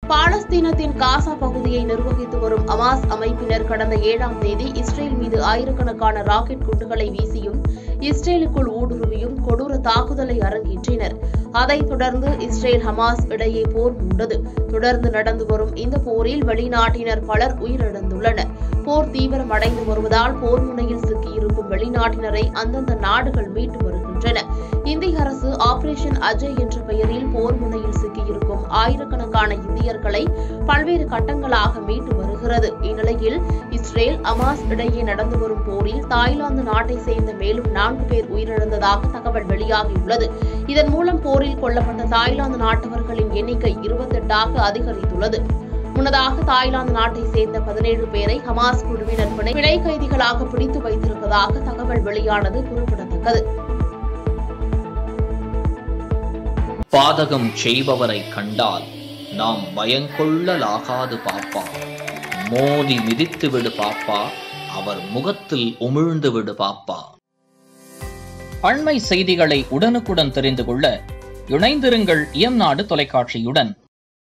பாலஸ்தீனத்தின் காசா பகுதியை நிர்வகித்து வரும் அமாஸ் அமைப்பினர் கடந்த ஏழாம் தேதி இஸ்ரேல் மீது ஆயிரக்கணக்கான ராக்கெட் குண்டுகளை வீசியும் இஸ்ரேலுக்குள் ஊடுருவியும் கொடூர தாக்குதலை அரங்கேற்றினர் அதைத் தொடர்ந்து இஸ்ரேல் ஹமாஸ் இடையே போர் மூண்டது தொடர்ந்து நடந்து வரும் இந்த போரில் வெளிநாட்டினர் பலர் உயிரிழந்துள்ளனர் போர் தீவிரமடைந்து வருவதால் போர் முனையில் சிக்கியிருக்கும் வெளிநாட்டினரை அந்தந்த நாடுகள் மீட்டு வருகின்றன இந்திய அரசு ஆபரேஷன் அஜய் என்ற பெயரில் போர் முனையில் சிக்கியிருக்கும் ஆயிரக்கணக்கான இந்தியர்களை பல்வேறு கட்டங்களாக மீட்டு வருகிறது இந்நிலையில் இஸ்ரேல் அமாஸ் இடையே நடந்து வரும் போரில் தாய்லாந்து நாட்டை சேர்ந்த மேலும் நான்கு பேர் உயிரிழந்ததாக தகவல் வெளியாகியுள்ளது இதன் மூலம் போரில் கொல்லப்பட்ட தாய்லாந்து நாட்டவர்களின் எண்ணிக்கை இருபத்தெட்டாக அதிகரித்துள்ளது முன்னதாக தாய்லாந்து நாட்டை சேர்ந்த பதினேழு பேரை ஹமாஸ் குழுவினர் பிணை பிணை கைதிகளாக பிடித்து வைத்திருப்பதாக தகவல் வெளியானது குறிப்பிடத்தக்கது பாதகம் செய்பவரை கண்டால் நாம் பயங்கொள்ளலாகாது பாப்பா மோதி மிதித்து விடு பாப்பா அவர் முகத்தில் உமிழ்ந்து விடு பாப்பா அண்மை செய்திகளை உடனுக்குடன் தெரிந்து கொள்ள இணைந்திருங்கள் இயம்நாடு தொலைக்காட்சியுடன்